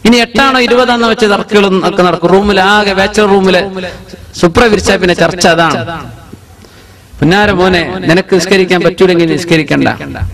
ഇനി എട്ടാണോ ഇരുപതാണോ വെച്ച് തർക്കുകളും ഒക്കെ നടക്കും റൂമിൽ ആകെ ബാച്ചലർ റൂമില് സുപ്ര വിരിച്ചാൽ പിന്നെ ചർച്ച അതാണ് പുന്നാര മോനെ നിനക്ക് നിസ്കരിക്കാൻ പറ്റൂലെങ്കിൽ നിസ്കരിക്കണ്ട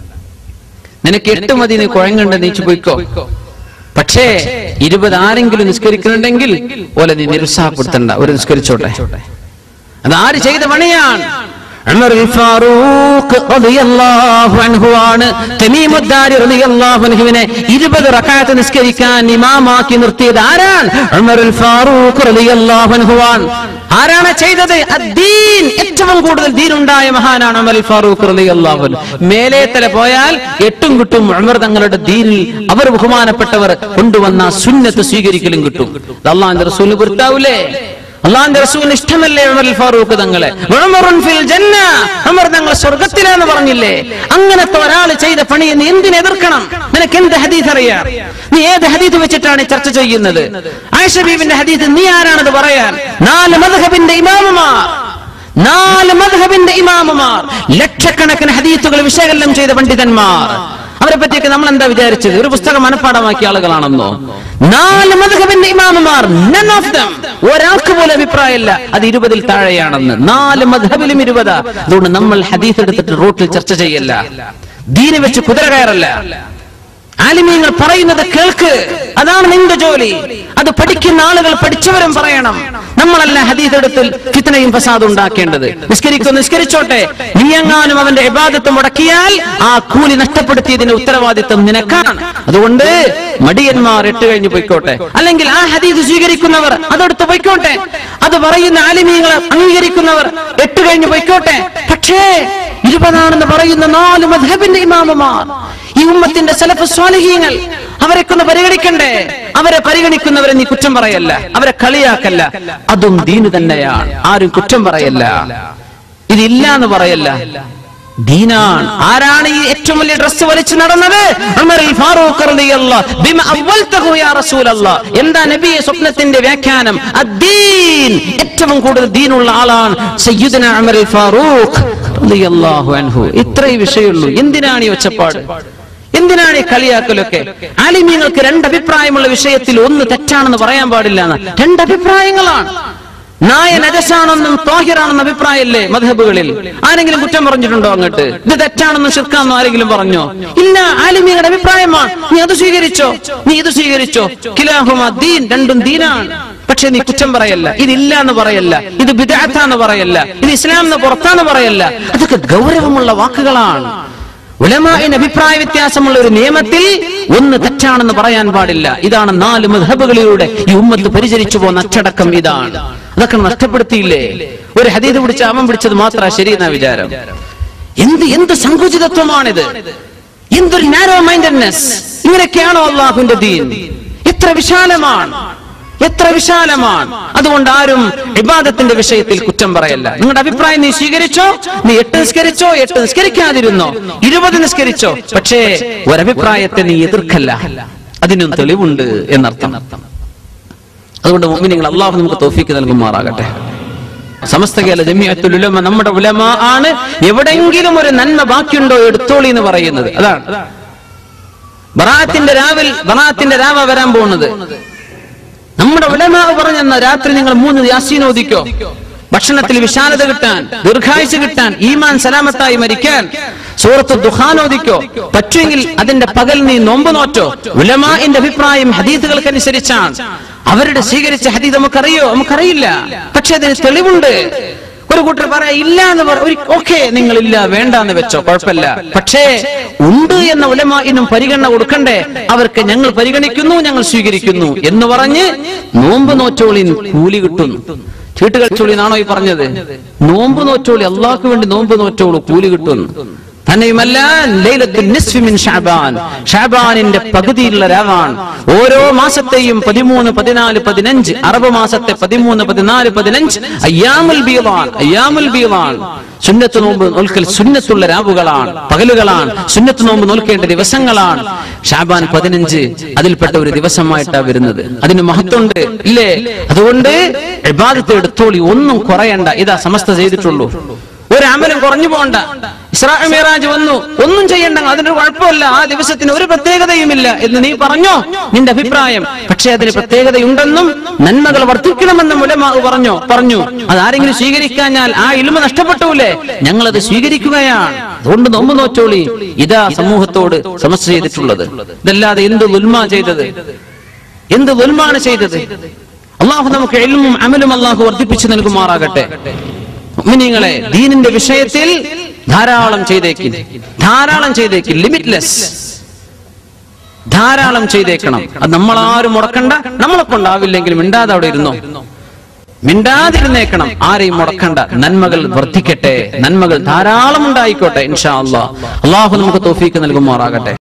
നിനക്ക് എട്ട് മതി നീ കുഴങ്ങണ്ട നീച്ചു പോയിക്കോ പക്ഷേ ഇരുപത് ആരെങ്കിലും നിസ്കരിക്കുന്നുണ്ടെങ്കിൽ ഓലെ നീ നിരുത്സാഹപ്പെടുത്തണ്ട ഒരു നിസ്കരിച്ചോട്ടെ അത് ആര് ചെയ്ത പണിയാണ് ഉമറുൽ ഫാറൂഖ് റളിയല്ലാഹു അൻഹു ആണ് തമീമുദ്ദാരി റളിയല്ലാഹു അൻഹുവിനെ 20 റക്അത്ത് നിസ്കരിക്കാൻ ഇമാമാക്കി നിർത്തിയത് ആരാണ് ഉമറുൽ ഫാറൂഖ് റളിയല്ലാഹു അൻഹു ആണ് ആരാണ് ചെയ്തത് അദ്ദീൻ ഏറ്റവും കൂടുതൽ ദീനുണ്ടായ മഹാനാണ് ഉമർ ഫാറൂഖ് റളിയല്ലാഹു അൻഹു മേലെ തല പോയാൽ എട്ടും കിട്ടും ഉമർ തങ്ങളുടെ ദീനിൽ അവർ ബഹുമാനപ്പെട്ടവർ കൊണ്ടുവന്ന സുന്നത്ത് സ്വീകരിക്കലും കിട്ടും ഇത് അള്ളാഹുവിന്റെ റസൂലിന് പൊരുത്താവൂലേ അള്ളാന്റെ റസൂലിന് ഇഷ്ടമല്ലേ ഉമർ ഫാറൂഖ് തങ്ങളെ ഉമറുൻ ഫിൽ ജന്ന ഉമർ തങ്ങൾ സ്വർഗത്തിലാന്ന് പറഞ്ഞില്ലേ അങ്ങനത്തെ ഒരാൾ ചെയ്ത പണി നീ എന്തിനെ എതിർക്കണം നിനക്ക് എന്ത് ഹദീസ് അറിയാം നീ ഏത് ഹദീസ് വെച്ചിട്ടാണ് ഈ ചർച്ച ചെയ്യുന്നത് ആയിഷ ബീബിന്റെ ഹദീസ് നീ ആരാണത് പറയാൻ നാല് മദ്ഹബിന്റെ ഇമാമുമാർ നാല് മദ്ഹബിന്റെ ഇമാമുമാർ ലക്ഷക്കണക്കിന് ഹദീസുകൾ വിശകലനം ചെയ്ത പണ്ഡിതന്മാർ അവരെ പറ്റിയൊക്കെ നമ്മൾ എന്താ വിചാരിച്ചത് ഒരു പുസ്തകം മനഃപ്പാടമാക്കിയ ആളുകളാണെന്നോ നാല് മധുഹബിന്റെ ഇമാമമാർ നൺ ഓഫ് ദം ഒരാൾക്ക് പോലും അഭിപ്രായമില്ല അത് ഇരുപതിൽ താഴെയാണെന്ന് നാല് മധബിലും ഇരുപതാ അതുകൊണ്ട് നമ്മൾ ഹദീസ് എടുത്തിട്ട് റോട്ടിൽ ചർച്ച ചെയ്യല്ല ദീന് വെച്ച് കുതിര കയറല്ല ആലിമീങ്ങൾ പറയുന്നത് കേൾക്ക് അതാണ് നിന്റെ ജോലി അത് പഠിക്കുന്ന ആളുകൾ പഠിച്ചവരും പറയണം നമ്മളല്ല ഹദീസ് എടുത്തിൽ ഫിത്തനയും ഫസാദും ഉണ്ടാക്കേണ്ടത് നിസ്കരിക്കോ നിസ്കരിച്ചോട്ടെ നീ എങ്ങാനും അവന്റെ ഇബാദത്ത് മുടക്കിയാൽ ആ കൂലി നഷ്ടപ്പെടുത്തിയതിന്റെ ഉത്തരവാദിത്വം നിനക്കാണ് അതുകൊണ്ട് മടിയന്മാർ എട്ട് കഴിഞ്ഞ് പോയിക്കോട്ടെ അല്ലെങ്കിൽ ആ ഹദീസ് സ്വീകരിക്കുന്നവർ അതെടുത്ത് പോയിക്കോട്ടെ അത് പറയുന്ന ആലിമീങ്ങൾ അംഗീകരിക്കുന്നവർ എട്ട് കഴിഞ്ഞ് പോയിക്കോട്ടെ പക്ഷേ ഇരുപതാണെന്ന് പറയുന്ന നാല് മധബിന്റെ ഇമാമമാർ ഈ ഉമ്മത്തിന്റെ സലഫ് സ്വാലിഹീങ്ങൾ അവരൊക്കെ ഒന്ന് പരിഗണിക്കണ്ടേ അവരെ പരിഗണിക്കുന്നവരെ നീ കുറ്റം പറയല്ല അവരെ കളിയാക്കല്ല അതും ദീന് തന്നെയാണ് ആരും കുറ്റം പറയല്ല ഇതില്ല എന്ന് പറയല്ല ദീനാണ് ആരാണ് ഈ ഏറ്റവും വലിയ ഡ്രസ് വലിച്ചു നടന്നത് ഉമറുൽ ഫാറൂഖ് റളിയല്ലാഹ് ബിമ അവൽതഹു യാ റസൂലല്ലാഹ് എന്താ നബിയെ സ്വപ്നത്തിന്റെ വ്യാഖ്യാനം അദ്ദീൻ ഏറ്റവും കൂടുതൽ ദീനുള്ള ആളാണ് സയ്യിദുന ഉമറുൽ ഫാറൂഖ് റളിയല്ലാഹു അൻഹു ഇത്രേ വിഷയമുള്ളൂ എന്തിനാണ് ഈ ഒച്ചപ്പാട് എന്തിനാണ് ഈ കളിയാക്കലൊക്കെ ആലിമ്യങ്ങൾക്ക് രണ്ട് അഭിപ്രായമുള്ള വിഷയത്തിൽ ഒന്ന് തെറ്റാണെന്ന് പറയാൻ പാടില്ല എന്ന് രണ്ട് അഭിപ്രായങ്ങളാണ് നായ നജസാണെന്നും തോഹിറാണെന്നും അഭിപ്രായമല്ലേ മധബുകളിൽ ആരെങ്കിലും കുറ്റം പറഞ്ഞിട്ടുണ്ടോ അങ്ങോട്ട് ഇത് തെറ്റാണെന്നും ഷിർക്കാണെന്നും ആരെങ്കിലും പറഞ്ഞോ ഇല്ല ആലിമിയുടെ അഭിപ്രായമാണ് നീ അത് സ്വീകരിച്ചോ നീ ഇത് സ്വീകരിച്ചോ കിലാഹുമ ദീൻ രണ്ടും ദീനാണ് പക്ഷെ നീ കുറ്റം പറയല്ല ഇതില്ല എന്ന് പറയല്ല ഇത് ബിദാത്താന്ന് പറയല്ല ഇത് ഇസ്ലാം എന്ന് പുറത്താന്ന് പറയല്ല അതൊക്കെ ഗൗരവമുള്ള വാക്കുകളാണ് ഉലമാഇന് അഭിപ്രായ വ്യത്യാസമുള്ള ഒരു നിയമത്തിൽ ഒന്ന് തെറ്റാണെന്ന് പറയാൻ പാടില്ല ഇതാണ് നാല് മധബുകളിലൂടെ ഈ ഉമ്മത്ത് പരിചരിച്ചു പോകുന്ന അച്ചടക്കം ഇതാണ് അതൊക്കെ നഷ്ടപ്പെടുത്തിയില്ലേ ഒരു ഹദീദ് പിടിച്ച അവൻ പിടിച്ചത് മാത്രമാണ് ശരിയെന്ന വിചാരം എന്ത് എന്ത് സങ്കുചിതത്വമാണിത് എന്തൊരു നാരോ മൈൻഡഡ്നെസ് ഇങ്ങനെയൊക്കെയാണോ അള്ളാഹുവിന്റെ ദീൻ എത്ര വിശാലമാണ് എത്ര വിശാലമാണ് അതുകൊണ്ട് ആരും ഇബാദത്തിന്റെ വിഷയത്തിൽ കുറ്റം പറയല്ല നിങ്ങളുടെ അഭിപ്രായം നീ സ്വീകരിച്ചോ നീ എട്ട് നിസ്കരിച്ചോ എട്ട് നിസ്കരിക്കാതിരുന്നോ ഇരുപത് നിസ്കരിച്ചോ പക്ഷേ ഒരഭിപ്രായത്തെ നീ എതിർക്കല്ല അതിനും തെളിവുണ്ട് എന്നർത്ഥം അതുകൊണ്ട് നിങ്ങൾ അള്ളാഹു നമുക്ക് തോഫിക്ക് നൽകുമാറാകട്ടെ സമസ്ത കേരള ജമിയത്തുൽ ഉലമ നമ്മുടെ ഉലമ ആണ് എവിടെങ്കിലും ഒരു നന്മ ബാക്കിയുണ്ടോ എടുത്തോളി എന്ന് പറയുന്നത് അതാണ് ബറാത്തിന്റെ രാവിൽ ബറാത്തിന്റെ രാവ വരാൻ പോകുന്നത് നമ്മുടെ ഉലമാവ് പറഞ്ഞെന്ന രാത്രി നിങ്ങൾ മൂന്ന് യാസീൻ ഓദിക്കോ ഭക്ഷണത്തിൽ വിശാലത കിട്ടാൻ ദീർഘായുസ് കിട്ടാൻ ഈമാൻ സലാമത്തായി മരിക്കാൻ സൂറത്ത് ദുഹാൻ ഓദിക്കോ പറ്റുമെങ്കിൽ അതിന്റെ പകൽ നീ നോമ്പ് നോറ്റോ ഉലമാന്റെ അഭിപ്രായം ഹദീസുകൾക്കനുസരിച്ചാണ് അവരുടെ സ്വീകരിച്ച ഹദീദ് നമുക്കറിയോ നമുക്കറിയില്ല പക്ഷെ അതിന് തെളിവുണ്ട് ഒരു കൂട്ടർ പറയാ ഇല്ല എന്ന് പറ ഓക്കെ നിങ്ങൾ ഇല്ല വേണ്ട എന്ന് വെച്ചോ കുഴപ്പമില്ല പക്ഷേ ഉണ്ട് എന്ന ഉലമാനും പരിഗണന കൊടുക്കണ്ടേ അവർക്ക് ഞങ്ങൾ പരിഗണിക്കുന്നു ഞങ്ങൾ സ്വീകരിക്കുന്നു എന്ന് പറഞ്ഞ് നോമ്പ് നോറ്റോളി കൂലി കിട്ടുന്നു ചീട്ടുകളിച്ചോളി എന്നാണോ ഈ പറഞ്ഞത് നോമ്പ് നോറ്റോളി അള്ളാഹ്ക്ക് വേണ്ടി നോമ്പ് നോറ്റോളൂ കൂലി കിട്ടുന്നു തന്നെയുമല്ല ലൈലത്തുൽ നിസ്ഫി മിൻ ഷഅബാൻ ഷഅബാനിന്റെ പകുതിയിലുള്ള രാവാണ് ഓരോ മാസത്തെയും പതിമൂന്ന് പതിനാല് പതിനഞ്ച് അറബ് മാസത്തെ പതിമൂന്ന് പതിനാല് പതിനഞ്ച് അയ്യാമുൽ ബീവാൻ അയ്യാമുൽ ബീവാൻ സുന്നത്ത് നോമ്പ് നോൽക്കൽ സുന്നത്തുള്ള രാവുകളാണ് പകലുകളാണ് സുന്നത്ത് നോമ്പ് നോൽക്കേണ്ട ദിവസങ്ങളാണ് ഷാബാൻ പതിനഞ്ച് അതിൽപ്പെട്ട ഒരു ദിവസമായിട്ടാ വരുന്നത് അതിന് മഹത്വമുണ്ട് ഇല്ലേ അതുകൊണ്ട് ഇബാദത്തെ എടുത്തോളി ഒന്നും കുറയണ്ട ഇതാ സമസ്ത ചെയ്തിട്ടുള്ളൂ ഒരു അമലും കുറഞ്ഞു പോണ്ട ഇസ്രാ മിറാജ് വന്നു ഒന്നും ചെയ്യണ്ട അതിനൊരു കുഴപ്പമില്ല ആ ദിവസത്തിന് ഒരു പ്രത്യേകതയുമില്ല എന്ന് നീ പറഞ്ഞോ നിന്റെ അഭിപ്രായം പക്ഷെ അതിന് പ്രത്യേകതയുണ്ടെന്നും നന്മകൾ വർദ്ധിക്കണമെന്നും ഉലമാ പറഞ്ഞോ പറഞ്ഞു അത് ആരെങ്കിലും സ്വീകരിക്കാഞ്ഞാൽ ആ ഇൽമ നഷ്ടപ്പെട്ടൂലേ ഞങ്ങളത് സ്വീകരിക്കുകയാണ് അതുകൊണ്ട് നോമ്പ് നോറ്റോളി ഇതാ സമൂഹത്തോട് സമസ്യ ചെയ്തിട്ടുള്ളത് ഇതല്ലാതെ എന്ത് ദുൽമ ചെയ്തത് എന്ത് ദുൽമാണ് ചെയ്തത് അള്ളാഹു നമുക്ക് എൽമും അമലും അള്ളാഹു വർദ്ധിപ്പിച്ചു നൽകുമാറാകട്ടെ മുഅ്മിനീങ്ങളെ ദീനിന്റെ വിഷയത്തിൽ ധാരാളം ചെയ്തേക്കും ധാരാളം ചെയ്തേക്കും ലിമിറ്റ്ലെസ് ധാരാളം ചെയ്തേക്കണം അത് നമ്മളാരും മുടക്കണ്ട നമ്മളെ കൊണ്ടാവില്ലെങ്കിലും മിണ്ടാതെ അവിടെ ഇരുന്നോ മിണ്ടാതിരുന്നേക്കണം ആരെയും മുടക്കണ്ട നന്മകൾ വർദ്ധിക്കട്ടെ നന്മകൾ ധാരാളം ഉണ്ടായിക്കോട്ടെ ഇൻഷാ അള്ളാഹ് അള്ളാഹു നമുക്ക് തോഫീക്ക് നൽകുമാറാകട്ടെ